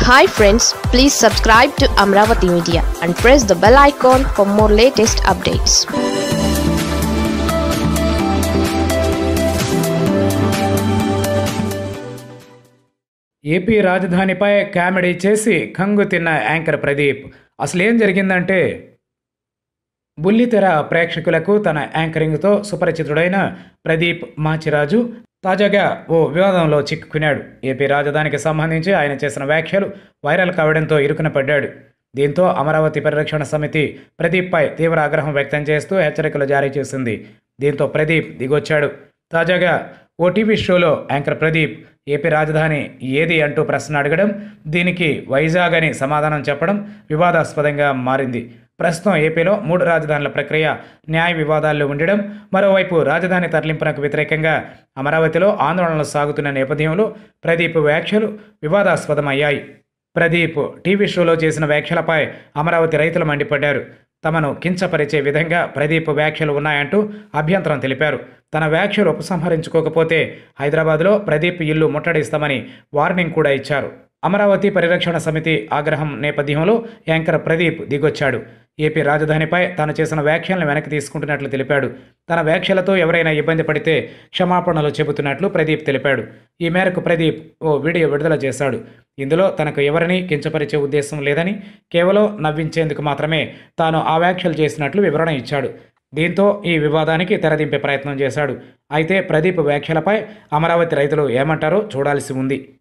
hi friends please subscribe to Amaravati media and press the bell icon for more latest updates AP రాజధానిపై comedy చేసి కంగు తిన్న anchor Pradeep అసలు ఏం జరిగిందంటే బుల్లితెర ప్రేక్షకులకు తన యాంకరింగ్తో సుపరిచితుడైన ప్రదీప్ మాచిరాజు తాజాగా ఓ వివాదంలో చిక్కుకున్నాడు ఏపీ రాజధానికి సంబంధించి ఆయన చేసిన వ్యాఖ్యలు వైరల్ కావడంతో ఇరుకున పడ్డాడు దీంతో అమరావతి పరిరక్షణ సమితి ప్రదీప్పై తీవ్ర ఆగ్రహం వ్యక్తం చేస్తూ హెచ్చరికలు జారీ చేసింది దీంతో ప్రదీప్ దిగొచ్చాడు తాజాగా ఓ టీవీ షోలో యాంకర్ ప్రదీప్ ఏపీ రాజధాని ఏది అంటూ ప్రశ్న అడగడం దీనికి వైజాగ్ అని సమాధానం చెప్పడం వివాదాస్పదంగా మారింది ప్రస్తుతం ఏపీలో మూడు రాజధానుల ప్రక్రియ న్యాయ వివాదాల్లో ఉండడం మరోవైపు రాజధాని తరలింపునకు వ్యతిరేకంగా అమరావతిలో ఆందోళనలు సాగుతున్న నేపథ్యంలో ప్రదీప్ వ్యాఖ్యలు వివాదాస్పదమయ్యాయి ప్రదీప్ టీవీ షోలో చేసిన వ్యాఖ్యలపై అమరావతి రైతులు మండిపడ్డారు తమను కించపరిచే విధంగా ప్రదీప్ వ్యాఖ్యలు ఉన్నాయంటూ అభ్యంతరం తెలిపారు తన వ్యాఖ్యలు ఉపసంహరించుకోకపోతే హైదరాబాద్లో ప్రదీప్ ఇల్లు ముట్టడిస్తామని వార్నింగ్ కూడా ఇచ్చారు అమరావతి పరిరక్షణ సమితి ఆగ్రహం నేపథ్యంలో యాంకర్ ప్రదీప్ దిగొచ్చాడు ఏపీ రాజధానిపై తాను చేసిన వ్యాఖ్యలను వెనక్కి తీసుకుంటున్నట్లు తెలిపాడు తన వ్యాఖ్యలతో ఎవరైనా ఇబ్బంది పడితే క్షమాపణలు చెబుతున్నట్లు ప్రదీప్ తెలిపాడు ఈ మేరకు ప్రదీప్ ఓ వీడియో విడుదల చేశాడు ఇందులో తనకు ఎవరిని కించపరిచే ఉద్దేశం లేదని కేవలం నవ్వించేందుకు మాత్రమే తాను ఆ వ్యాఖ్యలు చేసినట్లు వివరణ ఇచ్చాడు దీంతో ఈ వివాదానికి తెరదింపే ప్రయత్నం చేశాడు అయితే ప్రదీప్ వ్యాఖ్యలపై అమరావతి రైతులు ఏమంటారో చూడాల్సి ఉంది